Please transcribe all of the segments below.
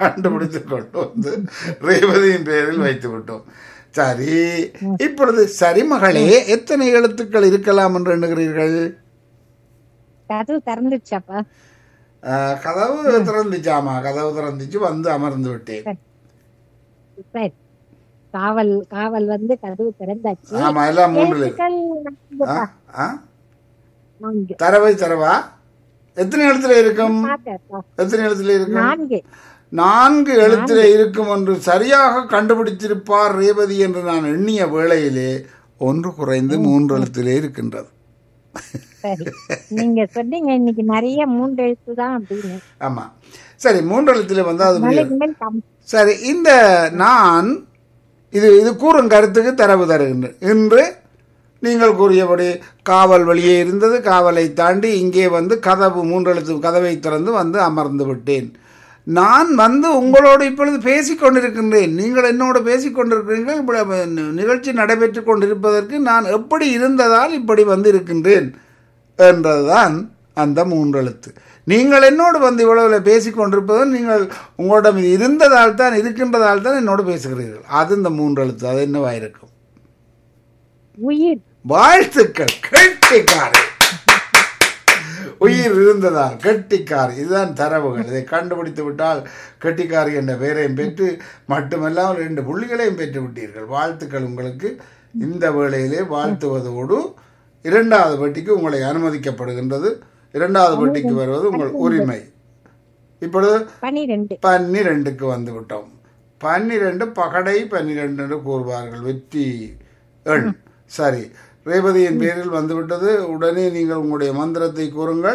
கண்டுபிடித்து கொண்டு வந்து ரேவதியின் பெயரில் வைத்து விட்டோம் சரி இப்பொழுது சரி மகளே எத்தனை எழுத்துக்கள் இருக்கலாம் என்று எண்ணுகிறீர்கள் கதவு திறந்துச்சாப்பா ஆஹ், கதவு திறந்துச்சாமா கதவு திறந்துச்சு வந்து அமர்ந்து விட்டேன் சரி காவல் காவல் வந்து கதவு திறந்தாச்சு ஆமா எல்லாம் மூன்றில் எழுத்துக்கள் ஆ? ஆ? நான்கு தரவை தரவா எத்தனை எழுத்துல இருக்கும் பார்த்தேன்ப்பா. எத்தனை எழுத்துல இருக்கும் நான்கு நான்கு எழுத்துல இருக்கும் என்று சரியாக கண்டுபிடித்திருப்பார் ரேவதி என்று நான் எண்ணிய வேளையிலே ஒன்று குறைந்து மூன்று எழுத்திலே இருக்கின்றது சரி நீங்க சொன்னீங்க இன்னைக்கு நிறைய மூன்று எழுத்து தான் அப்படின்னு ஆமா சரி மூன்று எழுத்திலே வந்து அது முடியாது. நாளைக்கு மேல் கம்- சரி இந்த நான் இது இது கூறும் கருத்துக்கு தரவு தருகின்றேன் இன்று நீங்கள் கூறியபடி காவல் வெளியே இருந்தது காவலை தாண்டி இங்கே வந்து கதவு மூன்றெழுத்து கதவை திறந்து வந்து அமர்ந்து விட்டேன் நான் வந்து உங்களோடு இப்பொழுது பேசிக் கொண்டிருக்கின்றேன் நீங்கள் என்னோடு பேசிக் கொண்டிருக்கிறீர்கள் இப்படி நிகழ்ச்சி நடைபெற்று கொண்டிருப்பதற்கு நான் எப்படி இருந்ததால் இப்படி வந்து இருக்கின்றேன் என்றதுதான் அந்த மூன்றெழுத்து நீங்கள் என்னோடு வந்து இவ்வளவு பேசிக் கொண்டிருப்பது நீங்கள் உங்களிடம் இது இருந்ததால் தான் இருக்கின்றதால் தான் என்னோடு பேசுகிறீர்கள் அது இந்த மூன்றெழுத்து அது என்னவா இருக்கும் உயிர் வாழ்த்துக்கள் கெட்டிக்காரி உயிர் இருந்ததால் கெட்டிக்காரி இதுதான் தரவுகள் இதை கண்டுபிடித்து விட்டால் கெட்டிக்காரி என்ற பெயரையும் பெற்று மட்டுமல்லாமல் ரெண்டு புள்ளிகளையும் பெற்று விட்டீர்கள் வாழ்த்துக்கள் உங்களுக்கு இந்த வேளையிலே வாழ்த்துவதோடு இரண்டாவது பெட்டிக்கு உங்களை அனுமதிக்கப்படுகின்றது இரண்டாவது பெட்டிக்கு வருவது உங்கள் உரிமை இப்பொழுது பனிரெண்டு பன்னிரெண்டுக்கு வந்து விட்டோம் பன்னிரெண்டு பகடை பன்னிரெண்டு என்று கூறுவார்கள் வெற்றி எண் சரி ரேவதியின் பேரில் வந்துவிட்டது உடனே நீங்கள் உங்களுடைய மந்திரத்தை கூறுங்கள்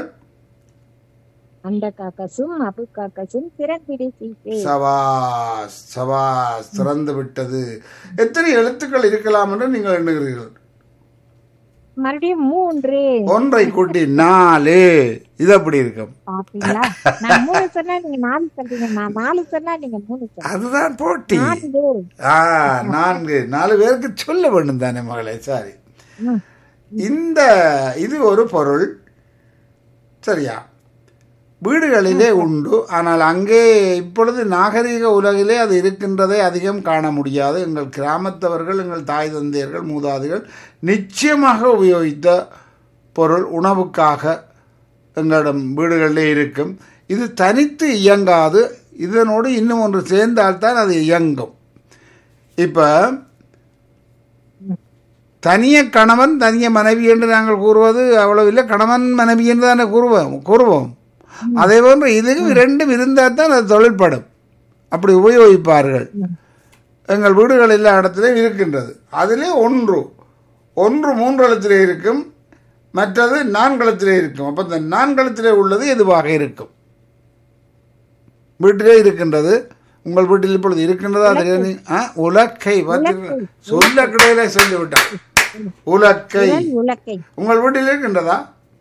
அந்த காக்கசும் அபு காக்கசும் திறந்திடு சீசே சவாஸ் சவாஸ் திறந்து விட்டது எத்தனை எழுத்துக்கள் இருக்கலாம் என்று நீங்கள் எண்ணுகிறீர்கள் மறுபடியும் மூன்று ஒன்றை கூட்டி நாலு இது அப்படி இருக்கும் பாத்தீங்களா நான் மூணு சொன்னா நீங்க நாலு சொல்றீங்க நான் நாலு சொன்னா நீங்க மூணு சொல்றீங்க அதுதான் போட்டி நான்கு ஆ நான்கு நாலு பேருக்கு சொல்ல வேண்டும் தானே மகளே சாரி ம். இந்த இது ஒரு பொருள் சரியா வீடுகளிலே உண்டு ஆனால் அங்கே இப்பொழுது நாகரிக உலகிலே அது இருக்கின்றதை அதிகம் காண முடியாது எங்கள் கிராமத்தவர்கள் எங்கள் தாய் தந்தையர்கள் மூதாதைகள் நிச்சயமாக உபயோகித்த பொருள் உணவுக்காக எங்களிடம் வீடுகளிலே இருக்கும் இது தனித்து இயங்காது இதனோடு இன்னும் ஒன்று சேர்ந்தால்தான் அது இயங்கும் இப்போ தனிய கணவன் தனிய மனைவி என்று நாங்கள் கூறுவது அவ்வளவு இல்லை கணவன் மனைவி என்று தானே கூறுவோம் கூறுவோம் அதே போன்று இதுவும் இரண்டும் இருந்தால் தான் அது தொழில்படும் அப்படி உபயோகிப்பார்கள் எங்கள் வீடுகள் எல்லா இடத்துலையும் இருக்கின்றது அதிலே ஒன்று ஒன்று மூன்றளத்திலே இருக்கும் மற்றது நான்கலத்திலே இருக்கும் அப்போ இந்த நான்கலத்திலே உள்ளது எதுவாக இருக்கும் வீட்டிலே இருக்கின்றது உங்கள் வீட்டில் இப்பொழுது இருக்கின்றதா தெரியாது ஆ உலக்கை பார்த்தீர்கள் சொல்ல கிடையில சொல்லிவிட்டான் உலக்கை உடல் உலக்கை உங்கள் வீட்டில் இருக்கின்றதா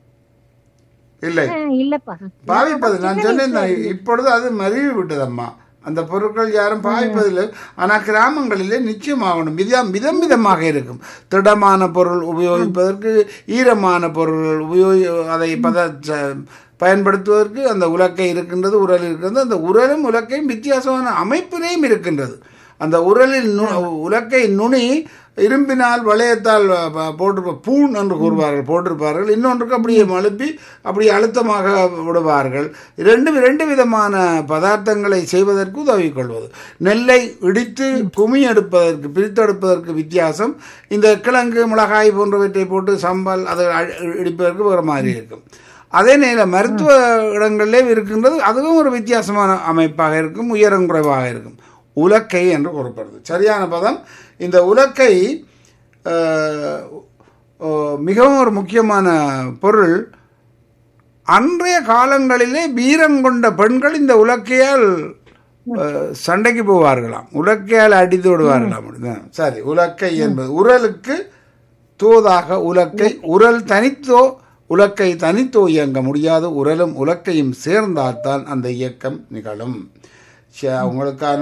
இல்லை ஆ, இல்லப்பா பாவிப்பது நான் சொன்னேன் தான், இப்பொழுது அது மருவி விட்டதம்மா அந்த பொருட்கள் யாரும் பாவிப்பதில்லை ஆனால் கிராமங்களிலே நிச்சயமாகணும் விதம் விதம் விதமாக இருக்கும் திடமான பொருள் உபயோகிப்பதற்கு ஈரமான பொருள் உபயோகி அதை பத ச- பயன்படுத்துவதற்கு அந்த உலக்கை இருக்கின்றது உரல் இருக்கின்றது அந்த உரலும் உலக்கையும் வித்தியாசமான அமைப்பிலேயும் இருக்கின்றது அந்த உரலில் நு உலக்கை நுனி இரும்பினால் வளையத்தால் ப- போட்டு பூண் என்று கூறுவார்கள் போட்டிருப்பார்கள் இன்னொன்றுக்கு அப்படியே மழுப்பி அப்படியே அழுத்தமாக விடுவார்கள் ரெண்டு ரெண்டு விதமான பதார்த்தங்களை செய்வதற்கு உதவி கொள்வது நெல்லை இடித்து குமி எடுப்பதற்கு பிரித்தெடுப்பதற்கு வித்தியாசம் இந்த கிழங்கு மிளகாய் போன்றவற்றை போட்டு சம்பல் அதை அழ- இடிப்பதற்கு வேறு மாதிரி இருக்கும் அதே நேரம் மருத்துவ இடங்களிலே இருக்கின்றது அதுவும் ஒரு வித்தியாசமான அமைப்பாக இருக்கும் உயரம் குறைவாக இருக்கும் உலக்கை என்று கூறப்படுது சரியான பதம் இந்த உலக்கை அஹ், அஹ், மிகவும் ஒரு முக்கியமான பொருள் அன்றைய காலங்களிலே வீரம் கொண்ட பெண்கள் இந்த உலக்கையால் அஹ், சண்டைக்கு போவார்களாம் உலக்கையால் அடித்து விடுவார்களாம் அப்படிதான். சரி உலக்கை என்பது உரலுக்கு தோதாக உலக்கை உரல் தனித்தோ உலக்கை தனித்தோ இயங்க முடியாது உரலும் உலக்கையும் சேர்ந்தால்தான் அந்த இயக்கம் நிகழும் ச- உங்களுக்கான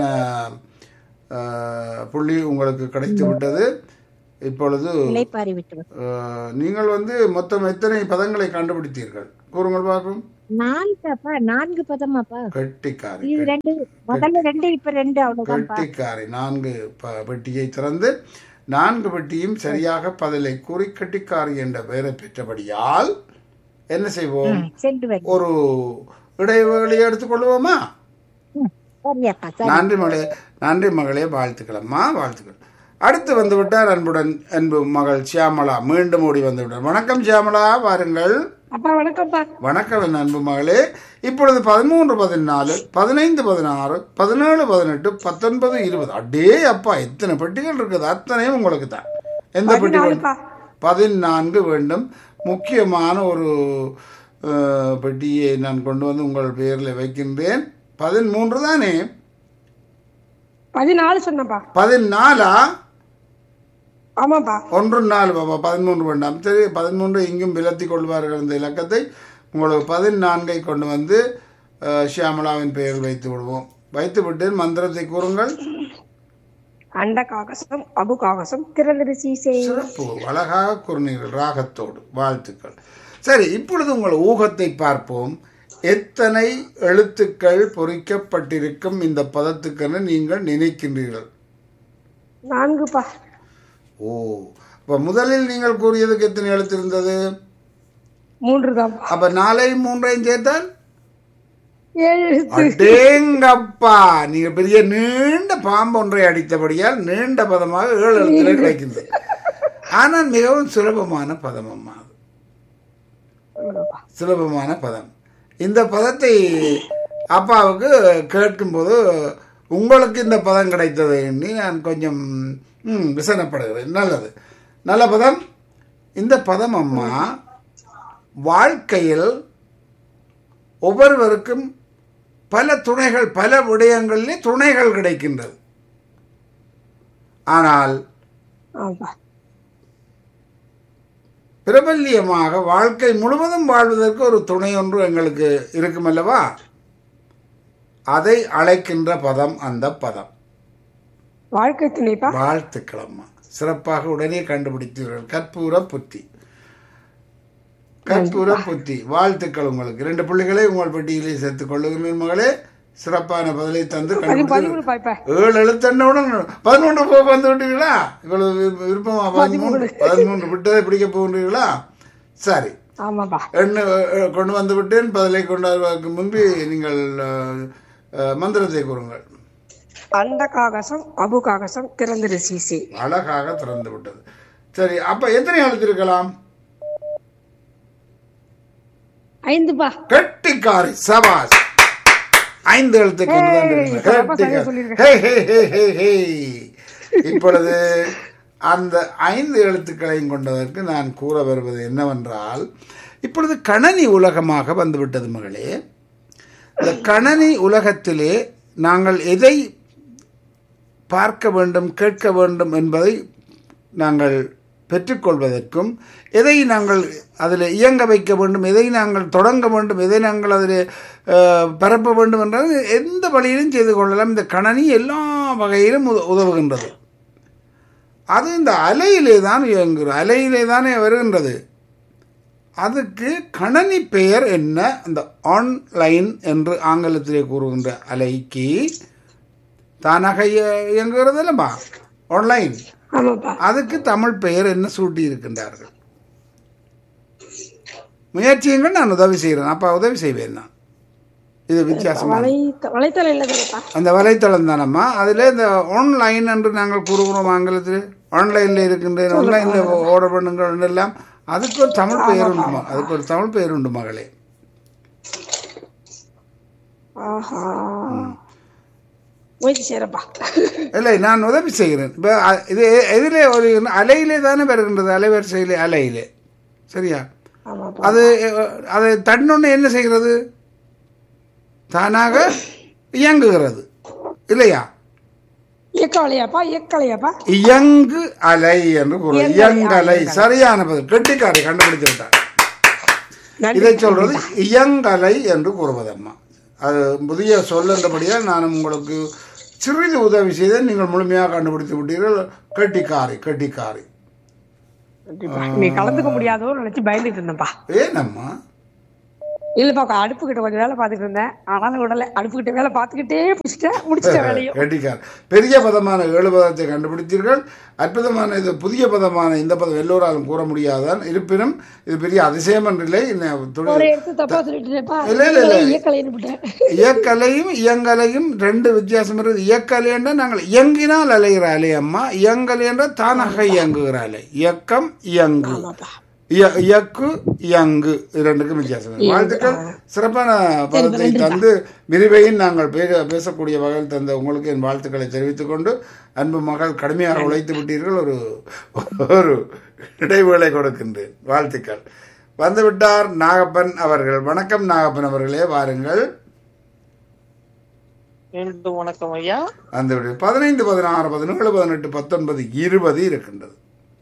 அஹ், புள்ளி உங்களுக்கு கிடைத்து விட்டது இப்பொழுது இலைப்பாரி விட்டு அஹ், நீங்கள் வந்து மொத்தம் எத்தனை பதங்களை கண்டுபிடித்தீர்கள் கூறுங்கள் பார்ப்போம் நான்காப்பா நான்கு பதமாப்பா கெட்டிக்காரி இது ரெண்டு முதல்ல ரெண்டு இப்ப ரெண்டு அவ்வளவுதான்ப்பா கெட்டிக்காரி நான்கு ப- பெட்டியை திறந்து நான்கு பெட்டியும் சரியாக பதிலை கூறி கெட்டிக்காரி என்ற பெயரை பெற்றபடியால் என்ன செய்வோம் சென்று வை ஒரு இடைவெளியை எடுத்துக்கொள்வோமா ம், சரியாப்பா சரி நன்றி மகளே நன்றி மகளே வாழ்த்துக்களம்மா வாழ்த்துக்கள் அடுத்து வந்து விட்டார் அன்புடன் அன்பு மகள் சியாமளா மீண்டும் ஓடி வந்து விட்டார் வணக்கம் சியாமளா வாருங்கள் அப்பா வணக்கம்ப்பா வணக்கம் என் அன்பு மகளே இப்பொழுது பதிமூன்று பதினாலு பதினைந்து பதினாறு பதினேழு பதினெட்டு பத்தொன்பது இருபது அடே அப்பா எத்தனை பெட்டிகள் இருக்குது அத்தனையும் உங்களுக்கு தான் எந்த பெட்டி வேண்டும்? பதினாலுப்பா. பதினான்கு வேண்டும் முக்கியமான ஒரு அஹ், பெட்டியை நான் கொண்டு வந்து உங்கள் பெயரில் வைக்கின்றேன் பதிமூன்று தானே பதினாலு சொன்னப்பா பதினாலா ஆமாப்பா ஒன்று நாலு பாப்பா பதிமூன்று வேண்டாம் சரி பதிமூன்று இங்கும் விலத்தி கொள்வார்கள் இந்த இலக்கத்தை உங்களுக்கு பதினான்கை கொண்டு வந்து அஹ், ஷியாமளாவின் பெயர் வைத்து விடுவோம் வைத்து விட்டு மந்திரத்தை கூறுங்கள் அண்ட காகசம் அபு காகசம் திறந்திரு சீசே சிறப்பு அழகாக கூறினீர்கள் ராகத்தோடு வாழ்த்துக்கள் சரி இப்பொழுது உங்கள் ஊகத்தை பார்ப்போம் எத்தனை எழுத்துக்கள் பொறிக்கப்பட்டிருக்கும் இந்த பதத்துக்கென நீங்கள் நினைக்கின்றீர்கள் நான்குப்பா ஓ அப்ப முதலில் நீங்கள் கூறியதுக்கு எத்தனை எழுத்து இருந்தது மூன்று தான்ப்பா அப்ப நாலையும் மூன்றையும் சேர்த்தால் ஏழு எழுத்து அடேங்கப்பா நீங்க பெரிய நீண்ட பாம்பு ஒன்றை அடித்தபடியால் நீண்ட பதமாக ஏழு எழுத்துல கிடைக்கின்றது ஆனால் மிகவும் சுலபமான பதம் அம்மா அது. சுலபமான பதம் இந்த பதத்தை அப்பாவுக்கு கேட்கும்போது உங்களுக்கு இந்த பதம் கிடைத்தது எண்ணி நான் கொஞ்சம் ம், விசனப்படுகிறேன் நல்லது நல்ல பதம் இந்த பதம் அம்மா வாழ்க்கையில் ஒவ்வொருவருக்கும் பல துணைகள் பல விடயங்களிலே துணைகள் கிடைக்கின்றது ஆனால் ஆமாப்பா பிரபல்யமாக வாழ்க்கை முழுவதும் வாழ்வதற்கு ஒரு துணை ஒன்று எங்களுக்கு இருக்கும் அல்லவா அதை அழைக்கின்ற பதம் அந்த பதம் வாழ்க்கை துணைப்பா வாழ்த்துக்களம்மா சிறப்பாக உடனே கண்டுபிடித்தீர்கள் கற்பூர புத்தி கற்பூர புத்தி வாழ்த்துக்கள் உங்களுக்கு ரெண்டு பிள்ளைகளை உங்கள் பெட்டியிலே சேர்த்துக் கொள்ளுகிறேன் மகளே சிறப்பான பதிலை தந்து அது கண்டுபிடித்து பதிமூணுப்பா இப்ப ஏழு எழுத்தண்டவுடன் பதினொன்று போக வந்து விட்டீங்களா இவ்வளவு விருப்ப- விருப்பமா பதிமூன்று பதிமூன்று விட்டதை பிடிக்க போகின்றீர்களா சரி ஆமாப்பா எண்ணு அஹ், கொண்டு வந்து விட்டேன் பதிலை கொண்டு வருவதற்கு முன்பு நீங்கள் அஹ், அஹ், மந்திரத்தை கூறுங்கள் அண்ட காகசம் அபு காகசம் திறந்திரு சீசே அழகாக திறந்து விட்டது சரி அப்ப எத்தனை எழுத்து இருக்கலாம் ஐந்துப்பா கெட்டிக்காரி சபாஸ் ஐந்து எழுத்து கொண்டு தான் இருக்கிறது. சிறப்பா சரியா கெட்டிக்காரி. சொல்லியிருக்க. ஹே, ஹே, ஹே, ஹே, ஹே. இப்பொழுது அந்த ஐந்து எழுத்துக்களையும் கொண்டதற்கு நான் கூற வருவது என்னவென்றால் இப்பொழுது கணனி உலகமாக வந்துவிட்டது மகளே இந்த கணனி உலகத்திலே நாங்கள் எதை பார்க்க வேண்டும் கேட்க வேண்டும் என்பதை நாங்கள் பெற்றுக்கொள்வதற்கும் எதை நாங்கள் அதில் இயங்க வைக்க வேண்டும் எதை நாங்கள் தொடங்க வேண்டும் எதை நாங்கள் அதில் அஹ், பரப்ப வேண்டும் என்றது எந்த வழியிலும் செய்து கொள்ளலாம் இந்த கணனி எல்லா வகையிலும் உத- உதவுகின்றது அது இந்த அலையிலே தான் இயங்குகிறது அலையிலே தானே வருகின்றது அதுக்கு கணனி பெயர் என்ன அந்த ஆன்லைன் என்று ஆங்கிலத்திலே கூறுகின்ற அலைக்கு தானாக இய- இயங்குகிறது அல்லவா ஆன்லைன் ஆமாப்பா அதுக்கு தமிழ் பெயர் என்ன சூட்டி இருக்கின்றார்கள் முயற்சியுங்கள் நான் உதவி செய்கிறேன் அப்பா உதவி செய்வேன் நான் இது வித்தியாசமா வலை வலைத்தளம் இல்லை தானேப்பா அந்த வலைத்தளம் தானம்மா அதில் இந்த ஆன்லைன் என்று நாங்கள் கூறுகிறோம் ஆங்கிலத்தில் ஆன்லைனில் இருக்கின்ற ஆன்லைனில் ஆர்டர் பண்ணுங்கள் எல்லாம் அதுக்கு ஒரு தமிழ் பெயர் உண்டு ம- அதுக்கு ஒரு தமிழ் பெயர் உண்டு மகளே ஆஹா முயற்சி செய்யறப்பா இல்லை நான் உதவி செய்கிறேன் இப்போ அ- இது எதிலே ஒரு அலையிலே தானே வருகின்றது அலைவரிசையிலே அலையிலே சரியா ஆமாப்பா அது அஹ், அது தன்னொன்று என்ன செய்கிறது தானாக இயங்குகிறது இல்லையா இயக்கவலையாப்பா இயக்கலையாப்பா இயங்கு அலை என்று கூறுவது இயங்கலை சரியான பதில் கெட்டிக்காரை கண்டுபிடித்து விட்டார் நன்றி இதை சொல்றது இயங்கலை என்று கூறுவதம்மா அது புதிய சொல்லன்றபடியால் நான் உங்களுக்கு சிறிது உதவி செய்தேன் நீங்கள் முழுமையாக கண்டுபிடித்து விட்டீர்கள் கெட்டிக்காரி கெட்டிக்காரி நன்றிப்பா. நீ கலந்துக்க முடியாதோ நினைச்சு பயந்துட்டு இருந்தேன்ப்பா ஏனம்மா இல்லப்பா அடுப்பு கிட்ட கொஞ்சம் வேலை பார்த்துட்டு இருந்தேன் ஆனாலும் விடல அடுப்பு கிட்ட வேலை பார்த்துக்கிட்டே முடிச்சிட்டேன் முடிச்சிட்டேன் வேலையும் கெட்டிக்கார் பெரிய பதமான ஏழு பதத்தை கண்டுபிடித்தீர்கள் அற்புதமான இது புதிய பதமான இந்த பதம் எல்லோராலும் கூற முடியாதான் இருப்பினும் இது பெரிய அதிசயம் என்றில்லை இன்னும் துணி- ஒரு எடுத்து தப்பா சொல்லிட்டேன்ப்பா இல்ல, இல்ல, இல்ல. இயக்கலைன்னு விட்டேன் இயக்கலையும் இயங்கலையும் ரெண்டு வித்தியாசம் இருக்குது இயக்கலை என்றால் நாங்கள் இயங்கினால் அலைகிற அலை அம்மா இயங்கலை என்றால் தானாக இயங்குகிற அலை இயக்கம் இயங்கு ஆமாப்பா இய- இயக்கு இயங்கு இது ரெண்டுக்கும் வித்தியாசம் இருக்கு. வாழ்த்துக்கள் சிறப்பான பதத்தை தந்து விரிவையும் நாங்கள் பேச பேசக்கூடிய வகையில் தந்த உங்களுக்கு என் வாழ்த்துக்களை தெரிவித்துக் கொண்டு அன்பு மகள் கடுமையாக உழைத்து விட்டீர்கள் ஒரு ஒரு இடைவேளை கொடுக்கின்றேன் வாழ்த்துக்கள் வந்துவிட்டார் நாகப்பன் அவர்கள் வணக்கம் நாகப்பன் அவர்களே வாருங்கள் மீண்டும் வணக்கம் ஐயா அந்த பதினைந்து பதினாறு பதினேழு பதினெட்டு பத்தொன்பது இருபது இருக்கின்றது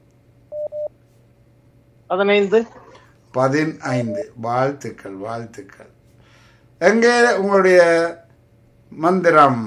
பதினைந்து பதினைந்து வாழ்த்துக்கள் வாழ்த்துக்கள் எங்கே உங்களுடைய மந்திரம்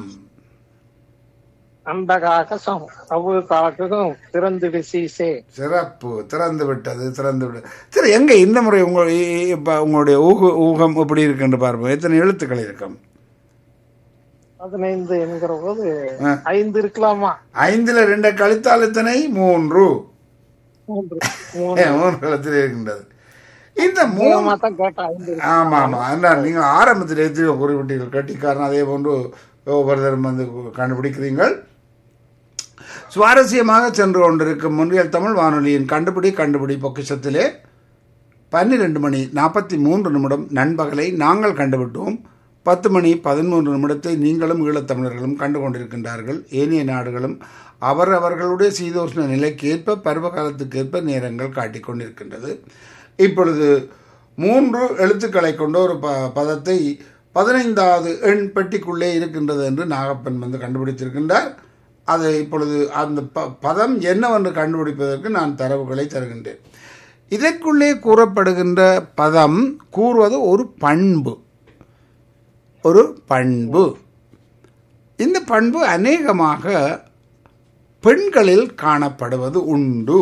அந்த காகசம் அவ்வளவு காக்கும் திறந்து சீசே சிறப்பு திறந்து விட்டது திறந்து விட்டது சரி எங்க இந்த முறை உங்கள் இ- இ- இப்ப உங்களுடைய ஊக ஊகம் எப்படி இருக்குன்னு பார்ப்போம் எத்தனை எழுத்துக்கள் இருக்கும் பதினைந்து என்கிற போது ஆ. ஐந்து இருக்கலாமா ஐந்துல ரெண்டை கழித்தால் எத்தனை மூன்று மூன்று ஏ, மூன்று எழுத்தில் இருக்கின்றது இந்த மூணு மூலமா தான் கேட்டேன் ஐந்து இருக்கு. ஆமா ஆமா அதான் நீங்கள் ஆரம்பத்தில் எத்தனையோ குறிப்பிட்டீர்கள் கட்டிக்காரன் அதே போன்று ஒவ்வொருத்தரும் வந்து கண்டுபிடிக்கிறீர்கள் சுவாரஸ்யமாக சென்று கொண்டிருக்கும் முன்றியல் தமிழ் வானொலியின் கண்டுபிடி கண்டுபிடி பொக்கிஷத்திலே பன்னிரெண்டு மணி நாற்பத்தி மூன்று நிமிடம் நண்பகலை நாங்கள் கண்டுவிட்டோம் பத்து மணி பதிமூன்று நிமிடத்தை நீங்களும் ஈழத்தமிழர்களும் கண்டு கொண்டிருக்கின்றார்கள் ஏனைய நாடுகளும் அவரவர்களுடைய சீதோஷ்ண நிலைக்கேற்ப பருவகாலத்துக்கேற்ப நேரங்கள் காட்டிக் கொண்டிருக்கின்றது இப்பொழுது மூன்று எழுத்துக்களை கொண்ட ஒரு ப பதத்தை பதினைந்தாவது எண் பெட்டிக்குள்ளே இருக்கின்றது என்று நாகப்பன் வந்து கண்டுபிடித்திருக்கின்றார் அது இப்பொழுது அந்த ப பதம் என்னவென்று கண்டுபிடிப்பதற்கு நான் தரவுகளை தருகின்றேன் இதற்குள்ளே கூறப்படுகின்ற பதம் கூறுவது ஒரு பண்பு ஒரு பண்பு இந்த பண்பு அநேகமாக பெண்களில் காணப்படுவது உண்டு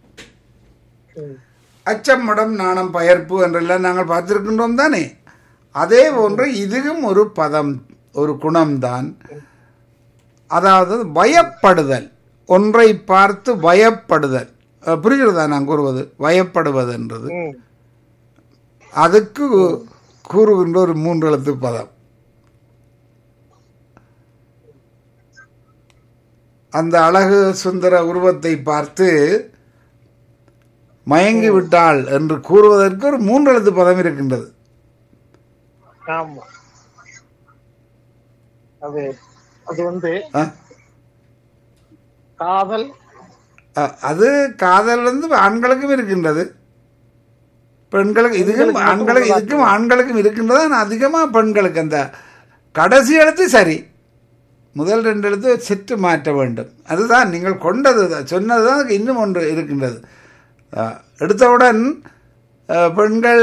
அச்சம் மடம் நாணம் பயர்ப்பு என்றெல்லாம் நாங்கள் பார்த்திருக்கின்றோம் தானே அதே போன்று இதுவும் ஒரு பதம் ஒரு குணம்தான் அதாவது பயப்படுதல் ஒன்றை பார்த்து பயப்படுதல் அஹ், புரிகிறதா நான் கூறுவது பயப்படுவது என்றது ம். அதுக்கு கூறுகின்ற ஒரு மூன்று எழுத்து பதம் அந்த அழகு சுந்தர உருவத்தை பார்த்து மயங்கி விட்டாள் என்று கூறுவதற்கு ஒரு மூன்று எழுத்து பதம் இருக்கின்றது ஆமா அது அது வந்து ஆ? காதல் அ- அது காதல் வந்து ஆண்களுக்கும் இருக்கின்றது பெண்களுக்கு இதுக்கும் ஆண்களுக்கு இதுக்கும் ஆண்களுக்கும் இருக்கின்றது ஆனால் அதிகமாக பெண்களுக்கு அந்த கடைசி எழுத்து சரி முதல் ரெண்டு எழுத்து சற்று மாற்ற வேண்டும் அதுதான் நீங்கள் கொண்டது தான் சொன்னது தான் அதுக்கு இன்னும் ஒன்று இருக்கின்றது அ, எடுத்தவுடன் அ, பெண்கள்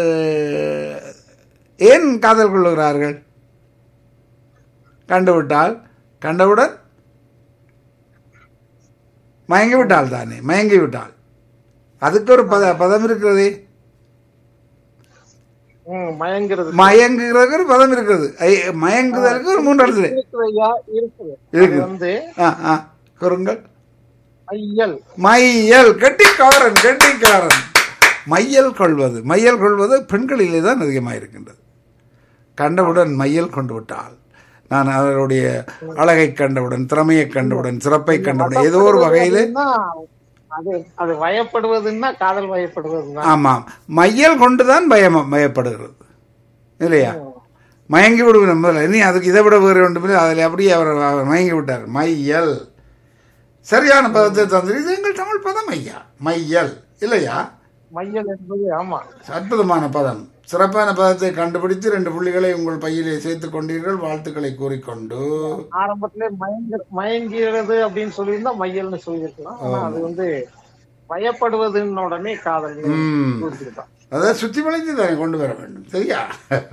ஏன் காதல் கொள்ளுகிறார்கள் கண்டுவிட்டால் கண்டவுடன் மயங்கி விட்டாள் தானே மயங்கி விட்டாள் அதுக்கு ஒரு பத பதம் இருக்கிறதே ம், மயங்கிறது மயங்குகிறதுக்கு ஒரு பதம் இருக்கிறது ஐ- மயங்குதலுக்கு ஒரு மூன்று இடத்துல இருக்குது ஐயா இருக்குது அது இருக்குது. வந்து ஆ ஆ கூறுங்கள் ஐயல் மையல் கெட்டிக்காரன் கெட்டிக்காரன் மையல் கொள்வது மையல் கொள்வது பெண்களிலே தான் அதிகமாக இருக்கின்றது கண்டவுடன் மையல் கொண்டு விட்டாள் நான் அவருடைய அழகை கண்டவுடன் திறமையை கண்டவுடன் சிறப்பை கண்டவுடன் ஏதோ ஒரு வகையில் அதுன்னா, அது அது வயப்படுவதுன்னா காதல் வயப்படுவதுன்னா ஆமாம் மையல் கொண்டுதான் பயம் பயப்படுகிறது இல்லையா மயங்கி விடுவேன் முதல்ல இனி அதுக்கு இதை விட வேறு ஒன்றுமில்லை அதில் அப்படியே அவர் அவர் மயங்கி விட்டார் மையல் சரியான பதத்தை தந்து இது எங்கள் தமிழ் பதம் ஐயா மையல் இல்லையா மையல் என்பது ஆமா அற்புதமான பதம் சிறப்பான பதத்தை கண்டுபிடித்து ரெண்டு புள்ளிகளை உங்கள் பையிலே சேர்த்துக் கொண்டீர்கள் வாழ்த்துக்களை கூறிக்கொண்டு ஆரம்பத்திலே மயங்க மயங்கிறது அப்படின்னு சொல்லியிருந்தா மையல்னு சொல்லியிருக்கலாம் ஆனா அது வந்து பயப்படுவதுன்னு உடனே காதல் ம். புரிஞ்சுக்கிட்டோம். அதை சுத்தி வளைத்து தானே கொண்டு வர வேண்டும் சரியா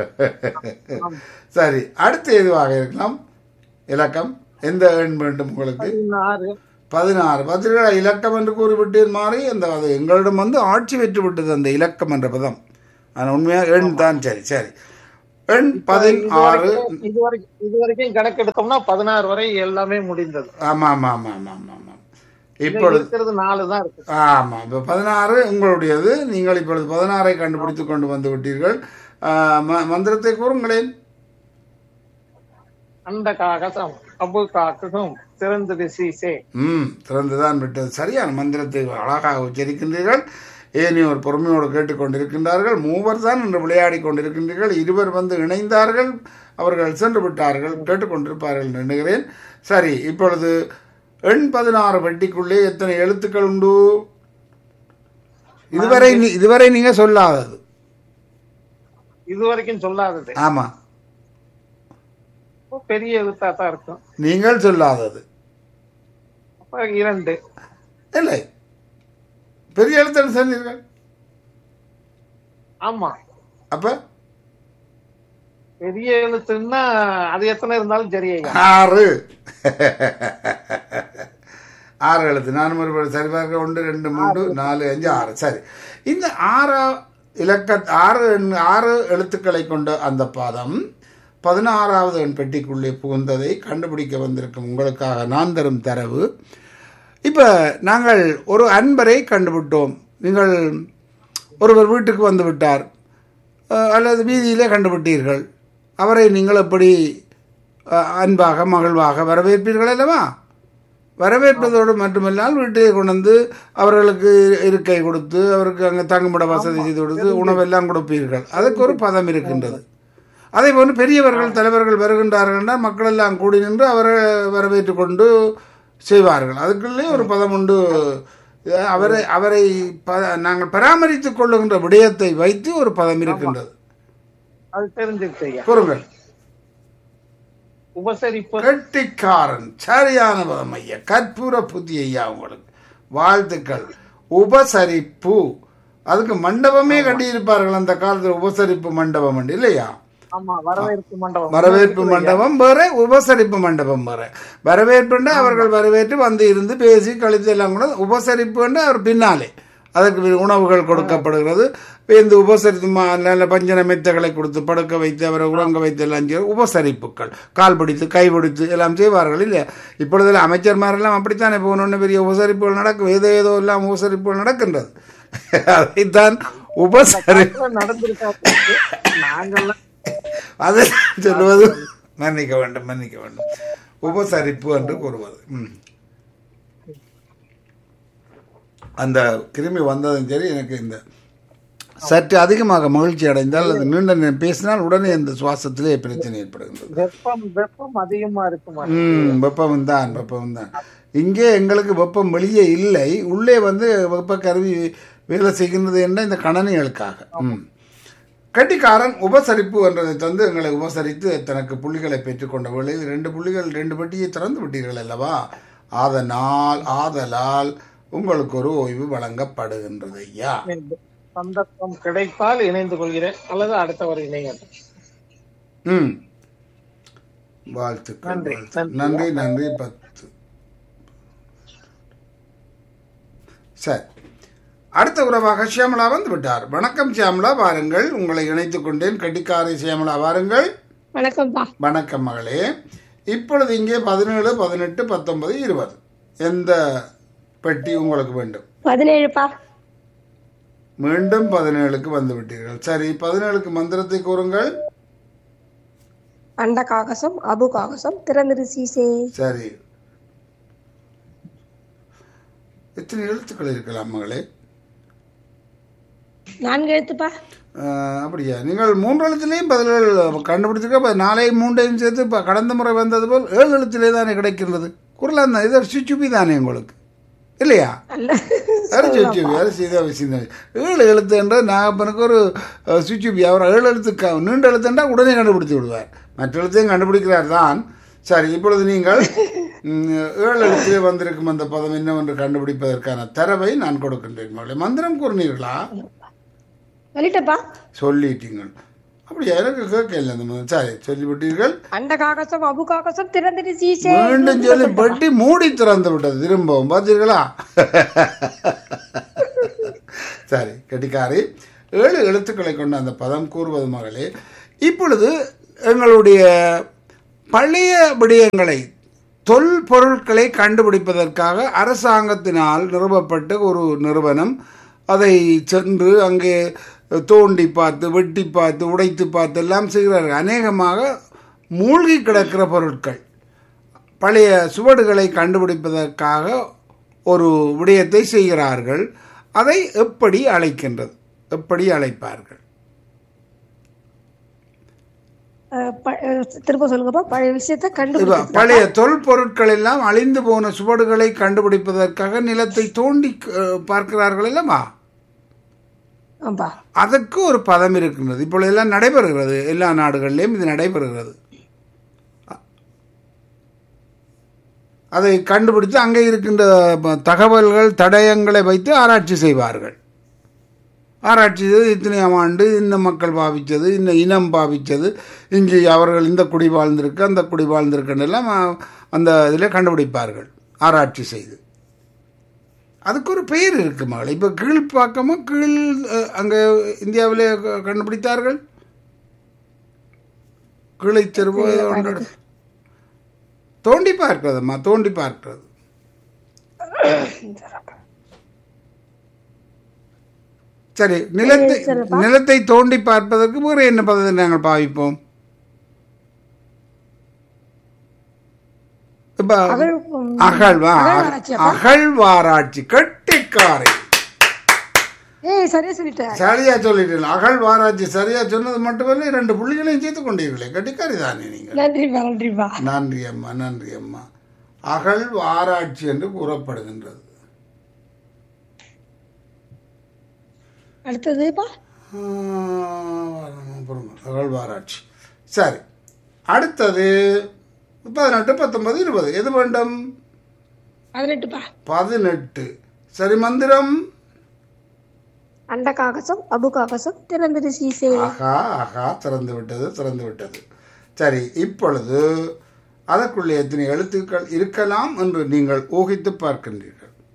சரி அடுத்து எதுவாக இருக்கலாம் இலக்கம் எந்த எண் வேண்டும் உங்களுக்கு பதினாறு பதினாறு பத்திரிகை இலக்கம் என்று கூறிவிட்டேன் மாறி அந்த அது எங்களிடம் வந்து ஆட்சி பெற்று விட்டது அந்த இலக்கம் என்ற பதம் ஆனால் உண்மையாக எண் தான் சரி சரி எண் பதினாறு இது வரைக்கும் இது வரைக்கும் கணக்கு எடுத்தோம்னா பதினாறு வரை எல்லாமே முடிந்தது ஆமாம் ஆமாம் ஆமாம் ஆமாம் ஆமாம் ஆமாம் இன்னும் இப்பொழுது இருக்கிறது நாலு தான் இருக்கு ஆமாம் இப்போ பதினாறு உங்களுடையது நீங்கள் இப்பொழுது பதினாறை கண்டுபிடித்து கொண்டு வந்து விட்டீர்கள் ஆ, ம- மந்திரத்தை கூறுங்களேன் அந்த காகசம் அபு காக்கும் சிறந்தது சீசே ம் திறந்துதான் விட்டது சரியான மந்திரத்தை அழகாக உச்சரிக்கின்றீர்கள் ஏனையோர் பொறுமையோடு கேட்டுக்கொண்டிருக்கின்றார்கள் மூவர் தான் இன்று விளையாடி கொண்டிருக்கின்றீர்கள் இருவர் வந்து இணைந்தார்கள் அவர்கள் சென்று விட்டார்கள் கேட்டுக்கொண்டிருப்பார்கள் என்று எண்ணுகிறேன் சரி இப்பொழுது எண் பதினாறு பெட்டிக்குள்ளே எத்தனை எழுத்துக்கள் உண்டு இதுவரை நீ- இதுவரை நீங்க சொல்லாதது இது வரைக்கும் சொல்லாதது ஆமா அப்போ பெரிய எழுத்தா தான் இருக்கும் நீங்கள் சொல்லாதது அப்ப இரண்டு இல்லை பெரிய எழுத்தன் சொன்னீர்கள் ஆமா அப்ப பெரிய எழுத்துன்னா அது எத்தனை இருந்தாலும் சரி ஐயா ஆறு ஆறு எழுத்து நான் ஒரு சரி பார்க்க ஒன்று ரெண்டு மூன்று நாலு அஞ்சு ஆறு சரி இந்த ஆறா இலக்க ஆறு எண்- ஆறு எழுத்துக்களை கொண்ட அந்த பதம் பதினாறாவது எண் பெட்டிக்குள்ளே புகுந்ததை கண்டுபிடிக்க வந்திருக்கும் உங்களுக்காக நான் தரும் தரவு இப்போ நாங்கள் ஒரு அன்பரை கண்டுபிட்டோம் நீங்கள் ஒருவர் வீட்டுக்கு வந்து விட்டார் அஹ், அல்லது வீதியிலே கண்டுபிட்டீர்கள் அவரை நீங்கள் எப்படி அஹ், அன்பாக மகிழ்வாக வரவேற்பீர்கள் அல்லவா வரவேற்பதோடு மட்டுமல்லால் வீட்டிலே கொண்டு வந்து அவர்களுக்கு இருக்கை கொடுத்து அவருக்கு அங்கே தங்குமிட வசதி செய்து கொடுத்து உணவெல்லாம் கொடுப்பீர்கள் அதுக்கு ஒரு பதம் இருக்கின்றது அதே போன்று பெரியவர்கள் தலைவர்கள் வருகின்றார்கள் என்றால் மக்கள் எல்லாம் கூடி நின்று அவரை வரவேற்று கொண்டு செய்வார்கள் அதுக்குள்ளே ஒரு பதம் உண்டு அஹ் அவரை அவரை ப நாங்கள் பராமரித்துக் கொள்ளுகின்ற விடயத்தை வைத்து ஒரு பதம் இருக்கின்றது அது தெரிஞ்சிருச்சு ஐயா கூறுங்கள் உபசரிப்பு கெட்டிக்காரன் சரியான பதம் ஐயா கற்பூர புத்தி ஐயா உங்களுக்கு வாழ்த்துக்கள் உபசரிப்பு அதுக்கு மண்டபமே கட்டியிருப்பார்கள் அந்த காலத்தில் உபசரிப்பு மண்டபம் உண்டு இல்லையா ஆமா வரவேற்பு மண்டபம் வரவேற்பு மண்டபம் வேற உபசரிப்பு மண்டபம் வேற வரவேற்புண்டு அவர்கள் வரவேற்று வந்து இருந்து பேசி கழித்து எல்லாம் கூட உபசரிப்புண்டு அவர் பின்னாலே அதற்கு வி- உணவுகள் கொடுக்கப்படுகிறது இந்த உபசரித்து மா- நல்ல பஞ்சன மெத்தைகளை கொடுத்து படுக்க வைத்து அவரை உறங்க வைத்து எல்லாம் செய்ய உபசரிப்புகள் கால் பிடித்து கை பிடித்து எல்லாம் செய்வார்கள் இல்லை இப்பொழுது அமைச்சர்மாரெல்லாம் அப்படித்தானே போகணுன்னு பெரிய உபசரிப்புகள் நடக்கும் ஏதோ ஏதோ எல்லாம் உபசரிப்புகள் நடக்கின்றது அதைத்தான் உபசரிப்பு நடந்திருக்காது நாங்கெல்லாம் அது சொல்லுவது மன்னிக்க வேண்டும் மன்னிக்க வேண்டும் உபசரிப்பு என்று கூறுவது ம். அந்த கிருமி வந்ததும் சரி எனக்கு இந்த சற்று அதிகமாக மகிழ்ச்சி அடைந்தால் அது நீண்ட நேரம் பேசினால் உடனே அந்த சுவாசத்திலே பிரச்சனை ஏற்படுகின்றது வெப்பம் வெப்பம் அதிகமா இருக்குமா ம் வெப்பம் தான் வெப்பம் தான் இங்கே எங்களுக்கு வெப்பம் வெளியே இல்லை உள்ளே வந்து வெப்ப கருவி வேலை செய்கின்றது என்ற இந்த கணனிகளுக்காக ம் கட்டிக்காரன் உபசரிப்பு என்றதை தந்து எங்களை உபசரித்து தனக்கு புள்ளிகளை பெற்றுக்கொண்ட வேளையில் ரெண்டு புள்ளிகள் ரெண்டு பெட்டியை திறந்து விட்டீர்கள் அல்லவா அதனால் ஆதலால் உங்களுக்கு ஒரு ஓய்வு வழங்கப்படுகின்றது ஐயா சந்தர்ப்பம் கிடைத்தால் இணைந்து கொள்கிறேன் அல்லது அடுத்தவர் இணையட்டும் ம் வாழ்த்துக்கள் நன்றி, வாழ்த்துக்கள். நன்றி நன்றி பத்து சரி அடுத்த உறவாக சியாமலா வந்து விட்டார் வணக்கம் சியாமலா வாருங்கள் உங்களை இணைத்துக் கொண்டேன் கட்டிக்காரை சியாமலா வாருங்கள் வணக்கம்ப்பா வணக்கம் மகளே இப்பொழுது இங்கே பதினேழு பதினெட்டு பத்தொன்பது இருபது எந்த பெட்டி உங்களுக்கு வேண்டும் பதினேழுப்பா மீண்டும் பதினேழுக்கு வந்து விட்டீர்கள் சரி பதினேழுக்கு மந்திரத்தை கூறுங்கள் அண்ட காகசம் அபு காகசம் திறந்திரு சீசே சரி எத்தனை எழுத்துக்கள் இருக்கலாம் மகளே நான்கு எழுத்துப்பா ஆஹ், அப்படியா நீங்கள் மூன்று எழுத்துலேயும் பதில்கள் கண்டுபிடிச்சிருக்க இப்ப நாளையும் மூன்றையும் சேர்த்து இப்போ கடந்த முறை வந்தது போல் ஏழு எழுத்திலே தானே கிடைக்கின்றது குரலாக தான் இது சுச்சுப்பி தானே உங்களுக்கு இல்லையா அல்ல வேறு சுச்சுப்பி வேறு சீதா விஷயம் ஏழு எழுத்துன்ற நாகப்பனுக்கு ஒரு அஹ், சுச்சுப்பி அவர் ஏழு எழுத்து க நீண்ட எழுத்துன்றா உடனே கண்டுபிடித்து விடுவார் மற்ற எழுத்தையும் கண்டுபிடிக்கிறார் தான் சரி இப்பொழுது நீங்கள் ம், ஏழு எழுத்திலே வந்திருக்கும் அந்த பதம் என்னவென்று கண்டுபிடிப்பதற்கான தரவை நான் கொடுக்கின்றேன் மகளே மந்திரம் கூறினீர்களா சொல்லிட்டப்பா சொல்லிட்டீங்கள் அப்படியா எனக்கு கேட்கல அந்த மாதிரி சரி சொல்லிவிட்டீர்கள் அண்ட காகசம் அபு காகசம் திறந்திரு சீசே மீண்டும் சொல்லி பட்டி மூடி திறந்து விட்டது திரும்பவும் பார்த்தீர்களா சரி கெட்டிக்காரி ஏழு எழுத்துக்களை கொண்ட அந்த பதம் கூறுவது மகளே இப்பொழுது எங்களுடைய பழைய விடயங்களை தொல்பொருட்களை கண்டுபிடிப்பதற்காக அரசாங்கத்தினால் நிறுவப்பட்ட ஒரு நிறுவனம் அதை சென்று அங்கே தோண்டி பார்த்து வெட்டி பார்த்து உடைத்து பார்த்து எல்லாம் செய்கிறார்கள் அநேகமாக மூழ்கி கிடக்கிற பொருட்கள் பழைய சுவடுகளை கண்டுபிடிப்பதற்காக ஒரு விடயத்தை செய்கிறார்கள் அதை எப்படி அழைக்கின்றது எப்படி அழைப்பார்கள் அஹ் ப- அஹ் திரும்ப சொல்லுங்கப்பா பழைய விஷயத்த இப்ப கண்டுபிடிச்சு பழைய தொல்பொருட்கள் எல்லாம் அழிந்து போன சுவடுகளை கண்டுபிடிப்பதற்காக நிலத்தை தோண்டி அஹ், பார்க்கிறார்கள் அல்லவா ஆம்பா அதற்கு ஒரு பதம் இருக்கின்றது இப்பொழுது எல்லாம் நடைபெறுகிறது எல்லா நாடுகளிலும் இது நடைபெறுகிறது அதை கண்டுபிடித்து அங்கே இருக்கின்ற ப- தகவல்கள் தடயங்களை வைத்து ஆராய்ச்சி செய்வார்கள் ஆராய்ச்சி செய்து இத்தனையாம் ஆண்டு இந்த மக்கள் பாவித்தது இந்த இனம் பாவித்தது இங்கே அவர்கள் இந்த குடி வாழ்ந்திருக்கு அந்த குடி வாழ்ந்திருக்குன்னு எல்லாம் அஹ், அந்த இதில் கண்டுபிடிப்பார்கள் ஆராய்ச்சி செய்து அதுக்கு ஒரு பெயர் இருக்கு மகள் இப்போ கீழ்ப்பாக்கமும் கீழ் அஹ், அங்கே இந்தியாவிலே க- கண்டுபிடித்தார்கள் கீழை தெருவோ ஏதோ ஒன்று. தோண்டி பார்க்கிறதும்மா தோண்டி பார்க்கிறது சரி நிலத்தை நிலத்தை தோண்டி பார்ப்பதற்கு வேறு என்ன பதத்தை நாங்கள் பாவிப்போம் இப்ப அகழ் அகழ்வா அகழ்வாராய்ச்சியாப்பா? அகழ்வாராய்ச்சி கெட்டிக்காரை ஏய் சரியா சொல்லிட்டேன் சரியா சொல்லிட்டீங்க அகழ்வாராய்ச்சி சரியா சொன்னது மட்டுமல்ல இரண்டு புள்ளிகளையும் சேர்த்து கொண்டீர்களே கட்டிக்காரி தானே நீங்கள் நன்றிப்பா நன்றிப்பா நன்றி அம்மா நன்றி அம்மா அகழ்வாராய்ச்சி என்று கூறப்படுகின்றது அடுத்ததுப்பா ஆஹ், அப்புறமா அகழ்வாராய்ச்சி சரி அடுத்தது பதினெட்டு பத்தொன்பது இருபது எது வேண்டும் பதினெட்டுப்பா பதினெட்டு சரி மந்திரம் அண்ட காகசம் அபு காகசம் திறந்தது சீசே ஆஹா ஆஹா திறந்து விட்டது திறந்து விட்டது சரி இப்பொழுது அதற்குள்ளே எத்தனை எழுத்துக்கள் இருக்கலாம் என்று நீங்கள் ஊகித்து பார்க்கின்றீர்கள்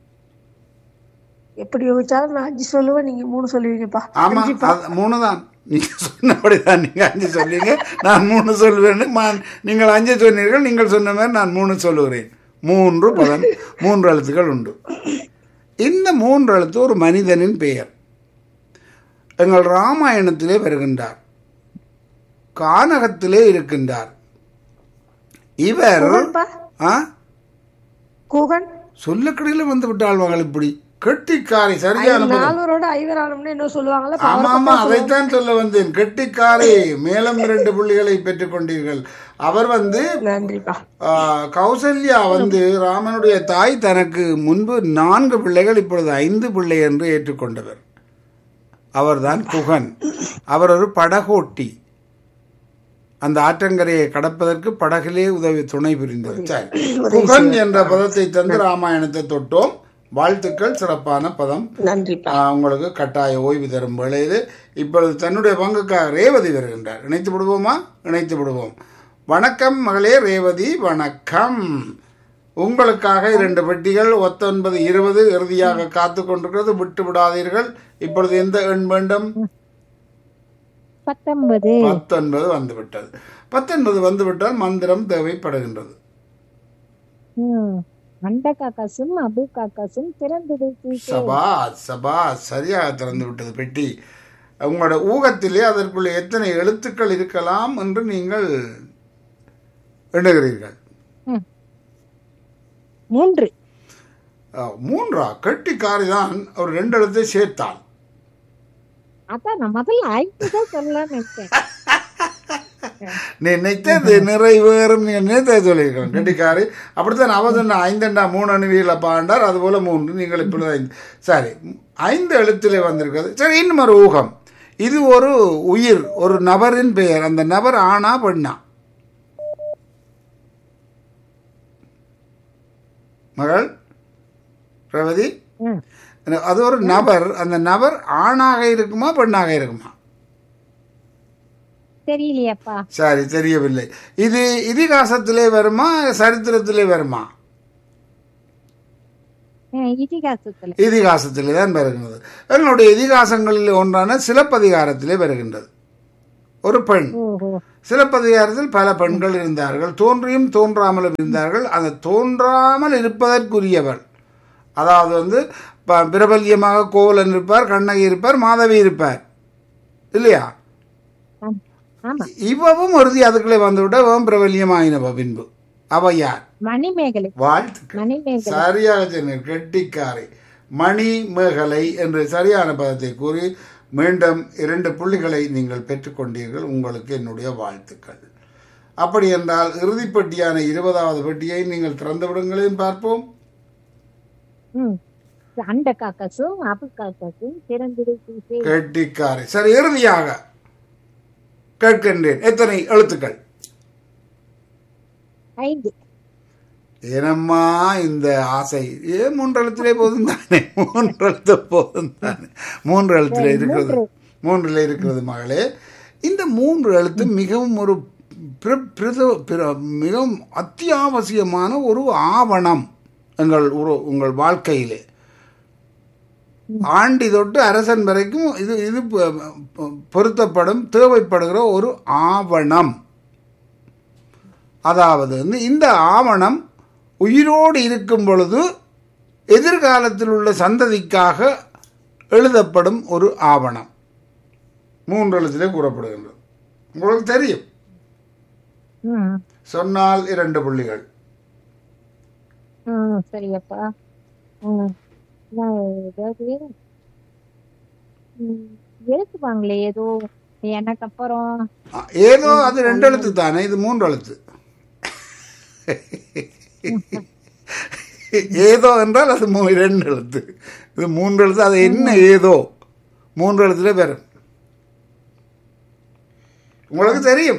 எப்படி யோசிச்சாலும் நான் அஞ்சு சொல்லுவேன் நீங்க மூணு சொல்லுவீங்கப்பா ஆமா அது மூணு தான் நீங்க சொன்னபடிதான் நீங்க அஞ்சு சொல்றீங்க நான் மூணு சொல்லுவேன் நான் நீங்கள் அஞ்சு சொன்னீர்கள் நீங்கள் சொன்ன மாதிரி நான் மூணு சொல்லுகிறேன் மூன்று பதம் மூன்று எழுத்துக்கள் உண்டு இந்த மூன்று எழுத்து ஒரு மனிதனின் பெயர் எங்கள் ராமாயணத்திலே வருகின்றார் கானகத்திலே இருக்கின்றார் இவர் குகன்பா ஆ குகன் சொல்லக்கடையில் வந்து விட்டாள் மகள் இப்படி கெட்டிக்காரி சரியான பதம். நாலூரோட ஐவரானம்னு என்ன சொல்லுவாங்கல்ல ஆமா ஆமா அதைத்தான் சொல்ல வந்தேன் கெட்டிக்காரி மேலும் இரண்டு புள்ளிகளை பெற்றுக் கொண்டீர்கள் அவர் வந்து நன்றிப்பா ஆ, கௌசல்யா வந்து ராமனுடைய தாய் தனக்கு முன்பு நான்கு பிள்ளைகள் இப்பொழுது ஐந்து பிள்ளை என்று ஏற்றுக்கொண்டவர் அவர்தான் குகன் அவர் ஒரு படகோட்டி அந்த ஆற்றங்கரையை கடப்பதற்கு படகிலே உதவி துணை புரிந்தவர் சரி குகன் என்ற பதத்தை தந்து ராமாயணத்தை தொட்டோம் வாழ்த்துக்கள் சிறப்பான பதம் நன்றிப்பா ஆஹ், உங்களுக்கு கட்டாய ஓய்வு தரும் வேளையில் இப்பொழுது தன்னுடைய பங்குக்காக ரேவதி வருகின்றார் இணைத்து விடுவோமா இணைத்து விடுவோம் வணக்கம் மகளே ரேவதி வணக்கம் உங்களுக்காக இரண்டு பெட்டிகள் ஒத்தொன்பது இருபது இறுதியாக காத்து கொண்டிருக்கிறது விட்டு விடாதீர்கள் இப்பொழுது எந்த எண் வேண்டும் பத்தொன்பது பத்தொன்பது வந்து விட்டது பத்தொன்பது வந்து விட்டால் மந்திரம் தேவைப்படுகின்றது ம். அண்ட காக்காசும் அபு காக்காசும் திறந்தது சீசே சபா சபா சரியாக திறந்து விட்டது பெட்டி உங்களோட ஊகத்திலே அதற்குள்ளே எத்தனை எழுத்துக்கள் இருக்கலாம் என்று நீங்கள் எண்ணுகிறீர்கள் மூன்று அஹ், மூன்றா கெட்டிக்காரி தான் ஒரு ரெண்டு எழுத்தை சேர்த்தாள் அதான் நான் முதல்ல ஐந்து தான் சொல்லலாம்னு நினைச்சேன் நினைத்தது நிறைவேறும் நீ நினைத்ததை சொல்லியிருக்கிறேன் கெட்டிக்காரி அப்படித்தான் அவ சொன்ன ஐந்தண்டா மூணு அணுவியில் பாண்டார் அதுபோல மூன்று நீங்கள் இப்பொழுது ஐந்து சரி ஐந்து எழுத்திலே வந்திருக்கிறது சரி இன்னும் ஒரு ஊகம் இது ஒரு உயிர் ஒரு நபரின் பெயர் அந்த நபர் ஆனா பெண்ணா மகள் ரவதி ம். அது ஒரு நபர் அந்த நபர் ஆணாக இருக்குமா பெண்ணாக இருக்குமா தெரியலையப்பா சரி தெரியவில்லை இது இதிகாசத்திலே வருமா சரித்திரத்திலே வருமா அஹ் இதிகாசத்துல இதிகாசத்திலே தான் வருகின்றது எங்களுடைய இதிகாசங்களில் ஒன்றான சிலப்பதிகாரத்திலே வருகின்றது ஒரு பெண் ஓஹோ சிலப்பதிகாரத்தில் பல பெண்கள் இருந்தார்கள் தோன்றியும் தோன்றாமலும் இருந்தார்கள் அந்த தோன்றாமல் இருப்பதற்குரியவள் அதாவது வந்து ப- பிரபல்யமாக கோவலன் இருப்பார் கண்ணகி இருப்பார் மாதவி இருப்பார் இல்லையா ஆம். ஆமா இவவும் உறுதி அதுக்குள்ளே வந்துவிட்ட இவன் பிரபல்யமாயினவ பின்பு அவ யார் மணிமேகலை வாழ்த்துக்கள் மணிமேகலை சரியாக சொன்னீர் கெட்டிக்காரை மணி மேகலை என்று சரியான பதத்தை கூறி மீண்டும் இரண்டு புள்ளிகளை நீங்கள் பெற்றுக்கொண்டீர்கள் உங்களுக்கு என்னுடைய வாழ்த்துக்கள் அப்படி என்றால் இறுதிப் பெட்டியான இருபதாவது பெட்டியை நீங்கள் திறந்து விடுங்களேன் பார்ப்போம் ம் அண்ட காக்கசும் அபு காக்கசும் திறந்திரு சீசே கெட்டிக்காரை சரி இறுதியாக கேட்கின்றேன் எத்தனை எழுத்துக்கள் ஐந்து ஏனம்மா இந்த ஆசை ஏ மூன்று எழுத்திலே போதும் தானே மூன்று எழுத்து போதும் தானே மூன்று எழுத்திலே இருக்கிறது மூன்றில் இருக்கிறது மகளே இந்த மூன்று எழுத்து மிகவும் ஒரு பிர- பிரத- பிர- மிகவும் அத்தியாவசியமான ஒரு ஆவணம் எங்கள் ஒரு உங்கள் வாழ்க்கையிலே ஆண்டி தொட்டு அரசன் வரைக்கும் இது இது பொ- பொ- பொருத்தப்படும் தேவைப்படுகிற ஒரு ஆவணம் அதாவது வந்து இந்த ஆவணம் உயிரோடு இருக்கும் பொழுது எதிர்காலத்தில் உள்ள சந்ததிக்காக எழுதப்படும் ஒரு ஆவணம் மூன்று எழுத்திலே கூறப்படுகின்றது உங்களுக்கு தெரியும் ம் சொன்னால் இரண்டு புள்ளிகள் ம் சரியப்பா ம் நான் ஏதாவது ம், எழுத்துவாங்களே ஏதோ எனக்கு அப்புறம் ஆ, ஏதோ அது ரெண்டு எழுத்து தானே இது மூன்று எழுத்து ஏதோ என்றால் அது மூ- ரெண்டு எழுத்து இது மூன்று எழுத்து அது என்ன ஏதோ மூன்று எழுத்துல வரும் உங்களுக்கு தெரியும்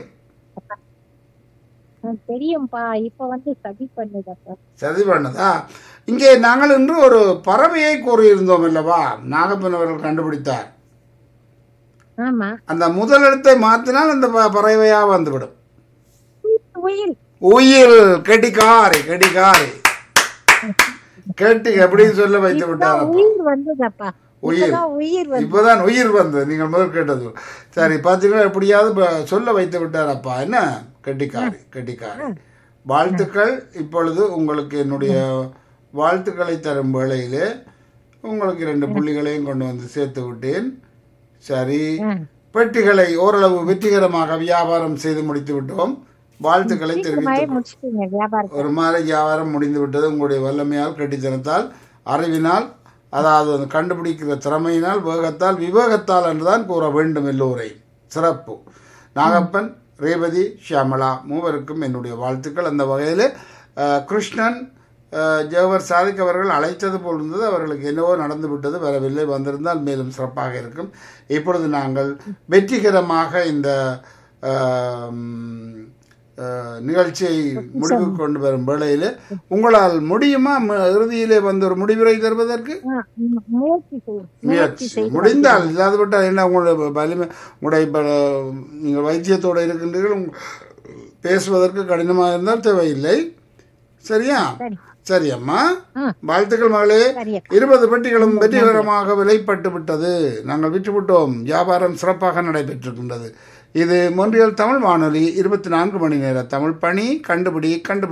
ம், தெரியும்பா இப்ப வந்து சதி பண்ணுதப்பா சதி பண்ணதா இங்கே நாங்கள் இன்று ஒரு பறவையை கூறியிருந்தோம் அல்லவா நாகப்பன் அவர்கள் கண்டுபிடித்தார் ஆமா அந்த முதல் எழுத்தை மாற்றினால் அந்த ப- பறவையா வந்துவிடும் உயில் உயில் கெடிகாரி கெடிகாரி கேட்டு எப்படி சொல்ல வைத்து விட்டார் அப்பா. உயிர் வந்ததப்பா உயிர். இப்பதான் உயிர் வந்து இப்பதான் உயிர் வந்தது நீங்கள் முதல் கேட்டது சரி பார்த்தீங்கன்னா எப்படியாவது ப- சொல்ல வைத்து விட்டார் அப்பா என்ன கெட்டிக்காரி கெட்டிக்காரி வாழ்த்துக்கள் இப்பொழுது உங்களுக்கு என்னுடைய வாழ்த்துக்களை தரும் வேளையிலே உங்களுக்கு இரண்டு புள்ளிகளையும் கொண்டு வந்து சேர்த்து விட்டேன் சரி பெட்டிகளை ஓரளவு வெற்றிகரமாக வியாபாரம் செய்து முடித்து விட்டோம் வாழ்த்துக்களை மாதிரி தெரிவித்து முடிச்சிட்டீங்க வியாபாரத்தை ஒரு மாதிரி வியாபாரம் முடிந்து விட்டது உங்களுடைய வல்லமையால் கட்டித்தனத்தால் அறிவினால் அதாவது அந்த கண்டுபிடிக்கிற திறமையினால் வேகத்தால் விவேகத்தால் என்றுதான் கூற வேண்டும் எல்லோரையும் சிறப்பு நாகப்பன் ரேவதி ஷியாமளா மூவருக்கும் என்னுடைய வாழ்த்துக்கள் அந்த வகையில் அஹ், கிருஷ்ணன் அஹ், ஜவஹர் சாதிக் அவர்கள் அழைத்தது போல் இருந்தது அவர்களுக்கு என்னவோ நடந்து விட்டது வரவில்லை வந்திருந்தால் மேலும் சிறப்பாக இருக்கும் இப்பொழுது நாங்கள் வெற்றிகரமாக இந்த அஹ், அஹ், நிகழ்ச்சியை முடிவுக்கு கொண்டு வரும் வேளையில் உங்களால் முடியுமா ம- இறுதியிலே வந்து ஒரு முடிவுரை தருவதற்கு ஆ, மு- முயற்சி செய்யும் முயற்சி முடிந்தால் இல்லாது விட்டால் என்ன உங்களுடைய வலிமை உங்களுடைய இப்ப, நீங்கள் வைத்தியத்தோடு இருக்கின்றீர்கள் உங்க- பேசுவதற்கு கடினமாக இருந்தால் தேவையில்லை சரியா சரி சரி அம்மா ஆ. வாழ்த்துக்கள் மகளே சரி இருபது பெட்டிகளும் வெற்றிகரமாக விலைப்பட்டு விட்டது நாங்கள் விற்றுவிட்டோம் வியாபாரம் சிறப்பாக நடைபெற்றிருக்கின்றது இது மொன்றியல் தமிழ் வானொலி இருபத்தி நான்கு மணி நேர தமிழ் பணி கண்டுபிடி கண்டுபிடி